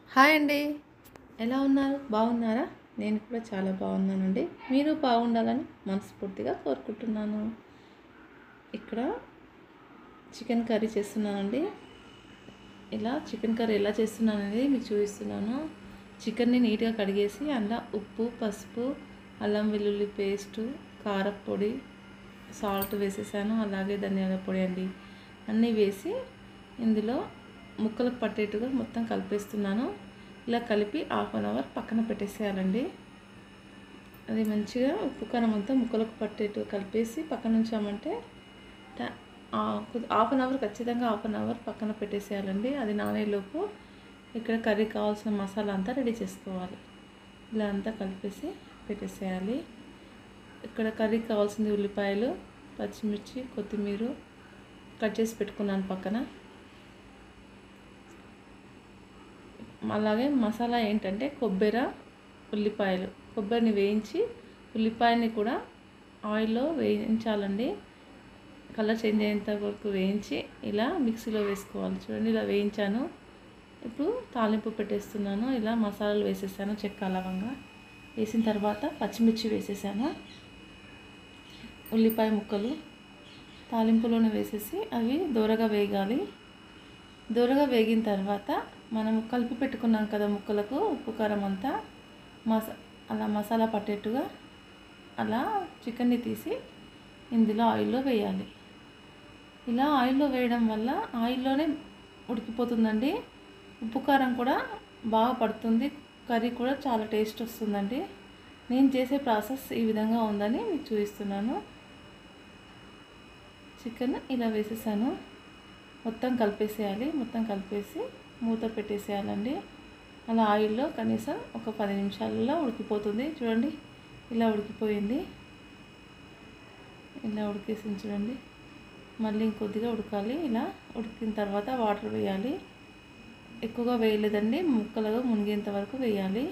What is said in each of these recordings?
hi అండి ఎలా ఉన్నారు బాగున్నారా నేను కూడా చాలా బాగున్నానండి మీరు బాగుండాలని మనస్ఫూర్తిగా కోరుకుంటున్నాను ఇక్కడ చికెన్ కర్రీ చేస్తున్నానండి ఇలా చికెన్ కర్రీ ఎలా చేస్తున్నాను అనేది మీకు చూపిస్తున్నాను చికెన్ని నీట్గా కడిగేసి అందులో ఉప్పు పసుపు అల్లం వెల్లుల్లి పేస్టు కారపొడి సాల్ట్ వేసేసాను అలాగే ధనియాల పొడి అండి అన్నీ వేసి ఇందులో ముక్కలకు పట్టేట్టుగా మొత్తం కలిపేస్తున్నాను ఇలా కలిపి హాఫ్ అన్ అవర్ పక్కన పెట్టేసేయాలండి అది మంచిగా ఉప్పు కారం అంతా ముక్కలకు పట్టేట్టు కలిపేసి పక్కన ఉంచామంటే హాఫ్ అన్ అవర్ ఖచ్చితంగా హాఫ్ అన్ అవర్ పక్కన పెట్టేసేయాలండి అది నానేలోపు ఇక్కడ కర్రీ కావాల్సిన మసాలా అంతా రెడీ చేసుకోవాలి ఇలా అంతా కలిపేసి పెట్టేసేయాలి ఇక్కడ కర్రీకి కావాల్సింది ఉల్లిపాయలు పచ్చిమిర్చి కొత్తిమీర కట్ చేసి పెట్టుకున్నాను పక్కన అలాగే మసాలా ఏంటంటే కొబ్బరి ఉల్లిపాయలు కొబ్బరిని వేయించి ఉల్లిపాయని కూడా ఆయిల్లో వేయించాలండి కలర్ చేంజ్ అయ్యేంత వరకు వేయించి ఇలా మిక్సీలో వేసుకోవాలి చూడండి ఇలా వేయించాను ఇప్పుడు తాలింపు పెట్టేస్తున్నాను ఇలా మసాలాలు వేసేసాను చెక్క లవంగా వేసిన తర్వాత పచ్చిమిర్చి వేసేసాను ఉల్లిపాయ ముక్కలు తాలింపులోనే వేసేసి అవి దూరగా వేగాలి దూరగా వేగిన తర్వాత మనం కలిపి పెట్టుకున్నాం కదా ముక్కలకు ఉప్పు కారం అంతా మసా అలా మసాలా పట్టేట్టుగా అలా చికెన్ని తీసి ఇందులో ఆయిల్లో వేయాలి ఇలా ఆయిల్లో వేయడం వల్ల ఆయిల్లోనే ఉడికిపోతుందండి ఉప్పు కారం కూడా బాగా పడుతుంది కర్రీ కూడా చాలా టేస్ట్ వస్తుందండి నేను చేసే ప్రాసెస్ ఈ విధంగా ఉందని మీకు చూపిస్తున్నాను చికెన్ ఇలా వేసేసాను మొత్తం కలిపేసేయాలి మొత్తం కలిపేసి మూత పెట్టేసేయాలండి అలా ఆయిల్లో కనీసం ఒక పది నిమిషాలలో ఉడికిపోతుంది చూడండి ఇలా ఉడికిపోయింది ఇలా ఉడికేసింది చూడండి మళ్ళీ ఇంకొద్దిగా ఉడకాలి ఇలా ఉడికిన తర్వాత వాటర్ వేయాలి ఎక్కువగా వేయలేదండి ముక్కలుగా మునిగేంత వరకు వేయాలి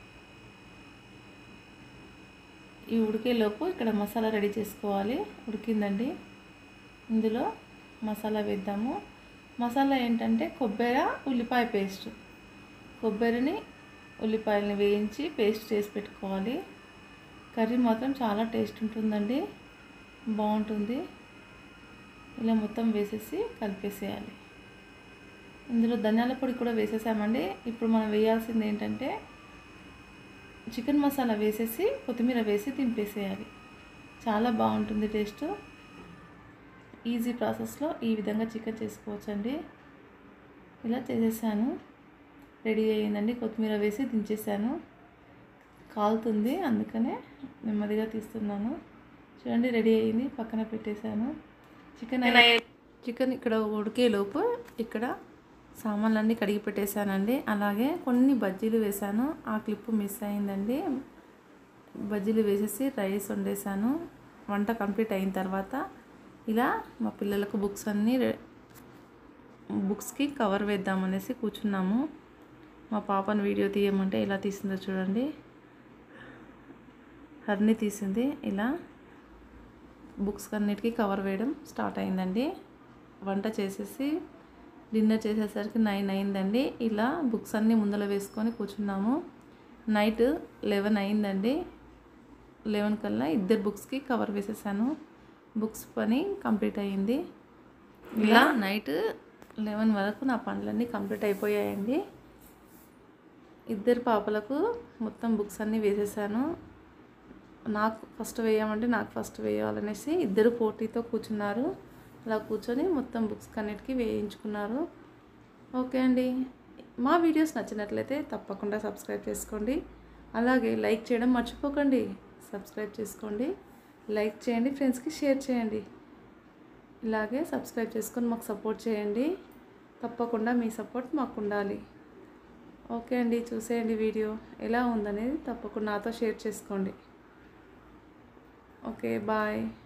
ఈ ఉడికేలోపు ఇక్కడ మసాలా రెడీ చేసుకోవాలి ఉడికిందండి ఇందులో మసాలా వేద్దాము మసాలా ఏంటంటే కొబ్బరి ఉల్లిపాయ పేస్ట్ కొబ్బరిని ఉల్లిపాయలని వేయించి పేస్ట్ చేసి పెట్టుకోవాలి కర్రీ మాత్రం చాలా టేస్ట్ ఉంటుందండి బాగుంటుంది ఇలా మొత్తం వేసేసి కలిపేసేయాలి ఇందులో ధనియాల పొడి కూడా వేసేసామండి ఇప్పుడు మనం వేయాల్సింది ఏంటంటే చికెన్ మసాలా వేసేసి కొత్తిమీర వేసి దింపేసేయాలి చాలా బాగుంటుంది టేస్ట్ ఈజీ ప్రాసెస్లో ఈ విధంగా చికెన్ చేసుకోవచ్చండి ఇలా చేసేసాను రెడీ అయ్యిందండి కొత్తిమీర వేసి దించేసాను కాలుతుంది అందుకనే నెమ్మదిగా తీస్తున్నాను చూడండి రెడీ అయ్యింది పక్కన పెట్టేశాను చికెన్ చికెన్ ఇక్కడ ఉడికేలోపు ఇక్కడ సామాన్లన్నీ కడిగి పెట్టేశానండి అలాగే కొన్ని బజ్జీలు వేశాను ఆ క్లిప్ మిస్ అయిందండి బజ్జీలు వేసేసి రైస్ వండేసాను వంట కంప్లీట్ అయిన తర్వాత ఇలా మా పిల్లలకు బుక్స్ అన్నీ బుక్స్కి కవర్ వేద్దామనేసి కూర్చున్నాము మా పాపను వీడియో తీయమంటే ఎలా తీసిందో చూడండి హర్ని తీసింది ఇలా బుక్స్ అన్నిటికీ కవర్ వేయడం స్టార్ట్ అయిందండి వంట చేసేసి డిన్నర్ చేసేసరికి నైన్ అయిందండి ఇలా బుక్స్ అన్నీ ముందర వేసుకొని కూర్చున్నాము నైట్ లెవెన్ అయిందండి లెవెన్ కల్లా ఇద్దరు బుక్స్కి కవర్ వేసేసాను బుక్స్ పని కంప్లీట్ అయ్యింది ఇలా నైట్ లెవెన్ వరకు నా పనులన్నీ కంప్లీట్ అయిపోయాయండి ఇద్దరు పాపలకు మొత్తం బుక్స్ అన్నీ వేసేసాను నాకు ఫస్ట్ వేయమంటే నాకు ఫస్ట్ వేయాలనేసి ఇద్దరు పోటీతో కూర్చున్నారు అలా కూర్చొని మొత్తం బుక్స్ అన్నిటికీ వేయించుకున్నారు ఓకే అండి మా వీడియోస్ నచ్చినట్లయితే తప్పకుండా సబ్స్క్రైబ్ చేసుకోండి అలాగే లైక్ చేయడం మర్చిపోకండి సబ్స్క్రైబ్ చేసుకోండి లైక్ చేయండి ఫ్రెండ్స్కి షేర్ చేయండి ఇలాగే సబ్స్క్రైబ్ చేసుకొని మాకు సపోర్ట్ చేయండి తప్పకుండా మీ సపోర్ట్ మాకు ఉండాలి ఓకే అండి చూసేయండి వీడియో ఎలా ఉందనేది తప్పకుండా నాతో షేర్ చేసుకోండి ఓకే బాయ్